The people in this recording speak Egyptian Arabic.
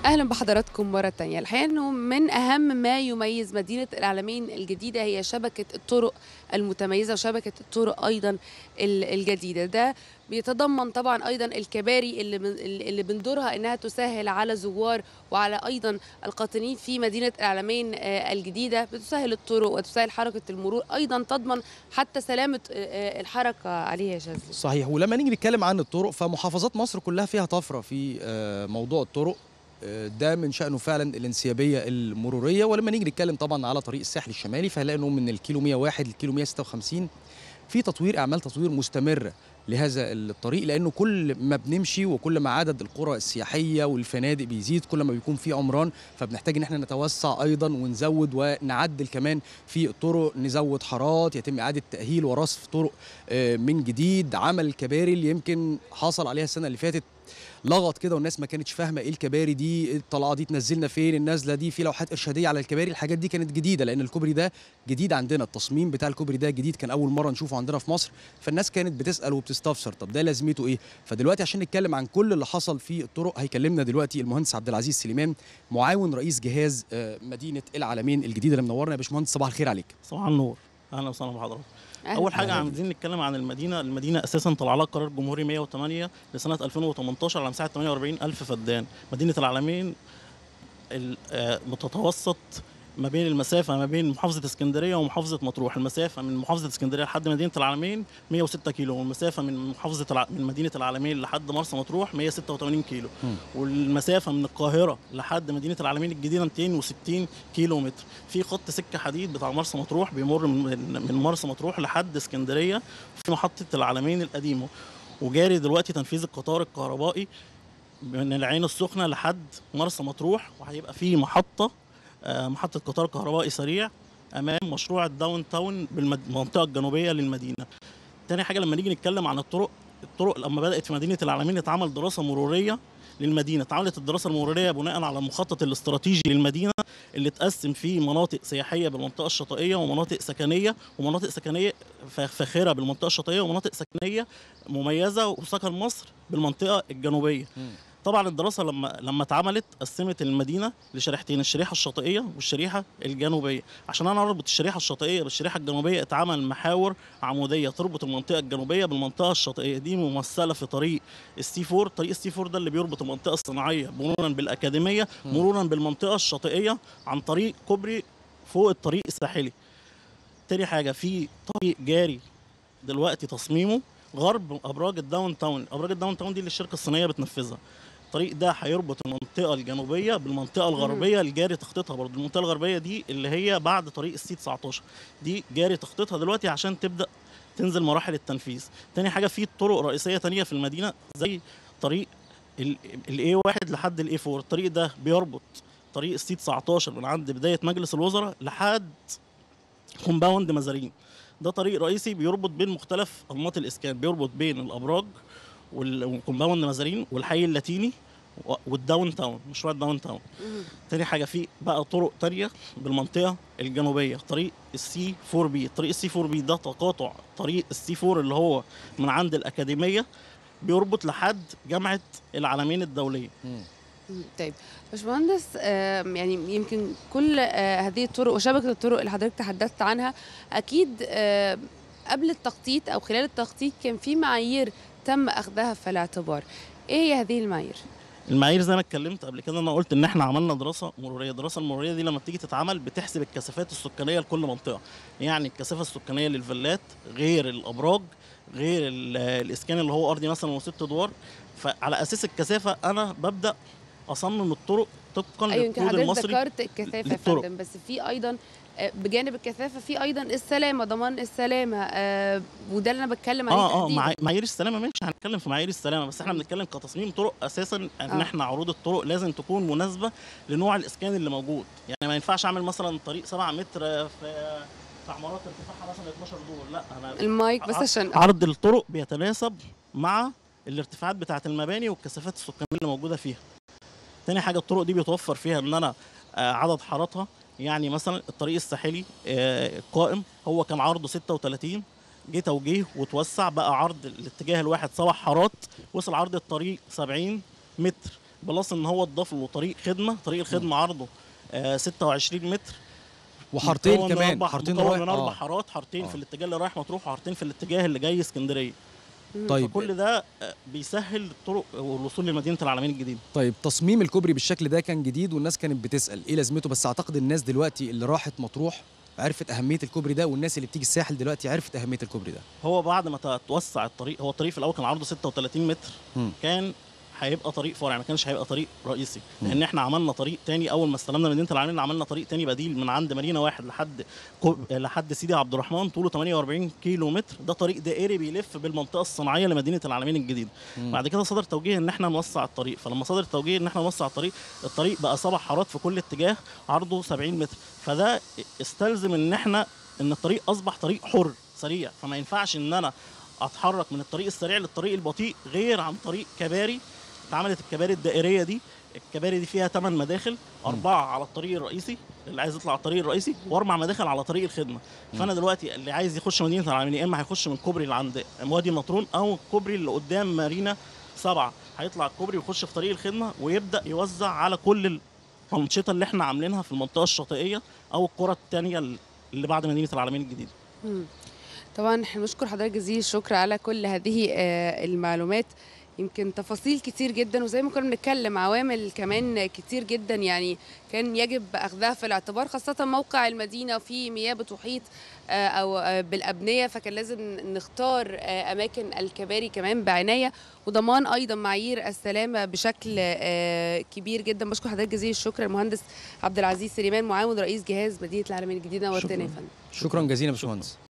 اهلا بحضراتكم مره تانية الحقيقه انه من اهم ما يميز مدينه العالمين الجديده هي شبكه الطرق المتميزه وشبكه الطرق ايضا ال- الجديده ده بيتضمن طبعا ايضا الكباري اللي من اللي من دورها انها تسهل على زوار وعلى ايضا القاطنين في مدينه العالمين آه، الجديده بتسهل الطرق وتسهل حركه المرور ايضا تضمن حتى سلامه آه، الحركه عليها يا شاذلي صحيح ولما نيجي نتكلم عن الطرق فمحافظات مصر كلها فيها طفره في آه، موضوع الطرق آه، ده من شأنه فعلا الانسيابية المرورية ولما نيجي نتكلم طبعا على طريق الساحل الشمالي فهنلاقي انه من الكيلو 101 للكيلو 156 في تطوير اعمال تطوير مستمرة لهذا الطريق لانه كل ما بنمشي وكل ما عدد القرى السياحيه والفنادق بيزيد كل ما بيكون في عمران فبنحتاج ان احنا نتوسع ايضا ونزود ونعدل كمان في الطرق نزود حارات يتم اعاده تاهيل ورصف طرق آه، من جديد عمل الكباري اللي يمكن حصل عليها السنه اللي فاتت لغط كده والناس ما كانتش فاهمه ايه الكباري دي الطلعه دي تنزلنا فين النازله دي في لوحات ارشاديه على الكباري الحاجات دي كانت جديده لان الكوبري ده جديد عندنا التصميم بتاع الكوبري ده جديد كان اول مره نشوفه عندنا في مصر فالناس كانت بتسال وبتستفسر طب ده لازمته ايه فدلوقتي عشان نتكلم عن كل اللي حصل في الطرق هيكلمنا دلوقتي المهندس عبد العزيز سليمان معاون رئيس جهاز آه، مدينه العالمين الجديده اللي منورنا يا باشمهندس صباح الخير عليك صباح النور اهلا وسهلا بحضرتك أهلاً اول حاجه بحضرتك. عايزين نتكلم عن المدينه المدينه اساسا طلع لها قرار جمهوري 108 لسنه 2018 على مساحه 48 الف فدان مدينه العالمين ال- آه، متتوسط ما بين المسافه ما بين محافظه اسكندريه ومحافظه مطروح المسافه من محافظه اسكندريه لحد مدينه العالمين 106 كيلو والمسافه من محافظه الع... من مدينه العالمين لحد مرسى مطروح 186 كيلو مم. والمسافه من القاهره لحد مدينه العالمين الجديده 260 كيلو متر في خط سكه حديد بتاع مرسى مطروح بيمر من من مرسى مطروح لحد اسكندريه في محطه العالمين القديمه وجاري دلوقتي تنفيذ القطار الكهربائي من العين السخنه لحد مرسى مطروح وهيبقى في محطه آه، محطه قطار كهربائي سريع امام مشروع الداون تاون بالمنطقه الجنوبيه للمدينه. تاني حاجه لما نيجي نتكلم عن الطرق الطرق لما بدات في مدينه العالمين اتعمل دراسه مروريه للمدينه اتعملت الدراسه المروريه بناء على المخطط الاستراتيجي للمدينه اللي اتقسم فيه مناطق سياحيه بالمنطقه الشاطئيه ومناطق سكنيه ومناطق سكنيه ف- فاخره بالمنطقه الشاطئيه ومناطق سكنيه مميزه وسكن مصر بالمنطقه الجنوبيه مم. طبعا الدراسه لما لما اتعملت قسمت المدينه لشريحتين الشريحه الشاطئيه والشريحه الجنوبيه عشان انا اربط الشريحه الشاطئيه بالشريحه الجنوبيه اتعمل محاور عموديه تربط المنطقه الجنوبيه بالمنطقه الشاطئيه دي ممثله في طريق السي 4 طريق السي 4 ده اللي بيربط المنطقه الصناعيه مرورا بالاكاديميه مم. مرورا بالمنطقه الشاطئيه عن طريق كوبري فوق الطريق الساحلي تاني حاجه في طريق جاري دلوقتي تصميمه غرب ابراج الداون تاون ابراج الداون تاون دي اللي الشركه الصينيه بتنفذها الطريق ده هيربط المنطقه الجنوبيه بالمنطقه الغربيه اللي جاري تخطيطها برضه المنطقه الغربيه دي اللي هي بعد طريق السي 19 دي جاري تخطيطها دلوقتي عشان تبدا تنزل مراحل التنفيذ تاني حاجه في طرق رئيسيه تانية في المدينه زي طريق الاي 1 لحد الاي 4 الطريق ده بيربط طريق السي 19 من عند بدايه مجلس الوزراء لحد كومباوند مزارين ده طريق رئيسي بيربط بين مختلف انماط الاسكان بيربط بين الابراج وال- وكومباوند مزارين والحي اللاتيني و- والداون تاون مشروع الداون تاون مم. تاني حاجه في بقى طرق تانية بالمنطقه الجنوبيه طريق السي 4 بي طريق السي 4 بي ده تقاطع طريق السي 4 اللي هو من عند الاكاديميه بيربط لحد جامعه العالمين الدوليه مم. مم. طيب باشمهندس آم، يعني يمكن كل آه، هذه الطرق وشبكه الطرق اللي حضرتك تحدثت عنها اكيد آم، قبل التخطيط او خلال التخطيط كان في معايير تم اخذها في الاعتبار ايه هي هذه المعايير المعايير زي ما اتكلمت قبل كده انا قلت ان احنا عملنا دراسه مروريه الدراسه المروريه دي لما بتيجي تتعمل بتحسب الكثافات السكانيه لكل منطقه يعني الكثافه السكانيه للفيلات غير الابراج غير ال- الاسكان اللي هو ارضي مثلا وست ادوار فعلى اساس الكثافه انا ببدا اصمم الطرق طبقا ايوه يمكن للكود حضرتك المصري ذكرت الكثافه يا للطرق. فندم بس في ايضا آه، بجانب الكثافه في ايضا السلامه ضمان السلامه آه، وده اللي انا بتكلم عليه اه اه تحديداً. معا- معايير السلامه ماشي هنتكلم في معايير السلامه بس احنا بنتكلم كتصميم طرق اساسا ان آه. احنا عروض الطرق لازم تكون مناسبه لنوع الاسكان اللي موجود يعني ما ينفعش اعمل مثلا طريق 7 متر في في عمارات ارتفاعها مثلا 12 دور لا انا المايك بس ع- عشان عرض الطرق بيتناسب مع الارتفاعات بتاعه المباني والكثافات السكانيه اللي موجوده فيها تاني حاجه الطرق دي بيتوفر فيها ان انا آه، عدد حاراتها يعني مثلا الطريق الساحلي آه، قائم هو كان عرضه 36 جه توجيه وتوسع بقى عرض الاتجاه الواحد سبع حارات وصل عرض الطريق 70 متر بلس ان هو اتضاف له طريق خدمه طريق الخدمه عرضه آه 26 متر وحارتين مكون من كمان أربع- حارتين مكون رايح من اربع آه. حارات حارتين آه. في الاتجاه اللي رايح مطروح وحارتين في الاتجاه اللي جاي اسكندريه طيب فكل ده آه، بيسهل الطرق والوصول لمدينه العالمين الجديده طيب تصميم الكوبري بالشكل ده كان جديد والناس كانت بتسال ايه لازمته بس اعتقد الناس دلوقتي اللي راحت مطروح عرفت اهميه الكوبري ده والناس اللي بتيجي الساحل دلوقتي عرفت اهميه الكوبري ده هو بعد ما توسع الطريق هو الطريق في الاول كان عرضه 36 متر مم. كان هيبقى طريق فرعي ما كانش هيبقى طريق رئيسي مم. لان احنا عملنا طريق تاني اول ما استلمنا مدينه العالمين عملنا طريق تاني بديل من عند مدينه واحد لحد كو... لحد سيدي عبد الرحمن طوله 48 كيلو متر ده طريق دائري بيلف بالمنطقه الصناعيه لمدينه العالمين الجديد مم. بعد كده صدر توجيه ان احنا نوسع الطريق فلما صدر توجيه ان احنا نوسع الطريق الطريق بقى سبع حارات في كل اتجاه عرضه 70 متر فده استلزم ان احنا ان الطريق اصبح طريق حر سريع فما ينفعش ان انا اتحرك من الطريق السريع للطريق البطيء غير عن طريق كباري اتعملت الكباري الدائريه دي الكباري دي فيها ثمان مداخل اربعه على الطريق الرئيسي اللي عايز يطلع على الطريق الرئيسي واربع مداخل على طريق الخدمه فانا دلوقتي اللي عايز يخش مدينه العالمين يا اما هيخش من الكوبري اللي عند وادي النطرون او الكوبري اللي قدام مارينا سبعه هيطلع الكوبري ويخش في طريق الخدمه ويبدا يوزع على كل الانشطه اللي احنا عاملينها في المنطقه الشاطئيه او القرى الثانيه اللي بعد مدينه العالمين الجديده مم. طبعا احنا بنشكر حضرتك جزيل الشكر على كل هذه آه، المعلومات يمكن تفاصيل كتير جدا وزي ما كنا بنتكلم عوامل كمان كتير جدا يعني كان يجب اخذها في الاعتبار خاصه موقع المدينه في مياه بتحيط آه، او آه، بالابنيه فكان لازم نختار آه، اماكن الكباري كمان بعنايه وضمان ايضا معايير السلامه بشكل آه، كبير جدا بشكر حضرتك جزيل الشكر المهندس عبد العزيز سليمان معاون رئيس جهاز مدينه العالمين الجديده نورتنا يا شكراً. فندم شكرا جزيلا يا باشمهندس